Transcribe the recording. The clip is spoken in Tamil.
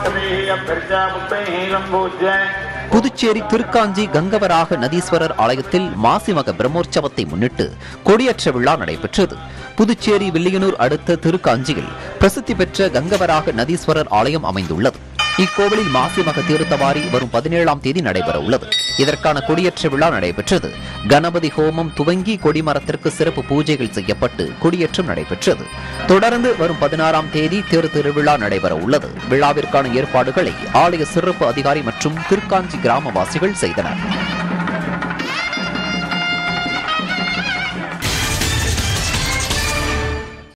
புதுச்சேரி திருக்காஞ்சி கங்கவராக நதீஸ்வரர் ஆலயத்தில் மாசிமக பிரம்மோற்சவத்தை முன்னிட்டு கொடியேற்ற விழா நடைபெற்றது புதுச்சேரி வில்லியனூர் அடுத்த திருக்காஞ்சியில் பிரசித்தி பெற்ற கங்கவராக நதீஸ்வரர் ஆலயம் அமைந்துள்ளது இக்கோவிலில் மாசிமக தீர்த்தவாரி வரும் பதினேழாம் தேதி நடைபெற உள்ளது இதற்கான கொடியேற்ற விழா நடைபெற்றது கணபதி ஹோமம் துவங்கி கொடிமரத்திற்கு சிறப்பு பூஜைகள் செய்யப்பட்டு கொடியேற்றம் நடைபெற்றது தொடர்ந்து வரும் பதினாறாம் தேதி தேர் திருவிழா நடைபெற உள்ளது விழாவிற்கான ஏற்பாடுகளை ஆலய சிறப்பு அதிகாரி மற்றும் திருக்காஞ்சி கிராமவாசிகள் செய்தனர்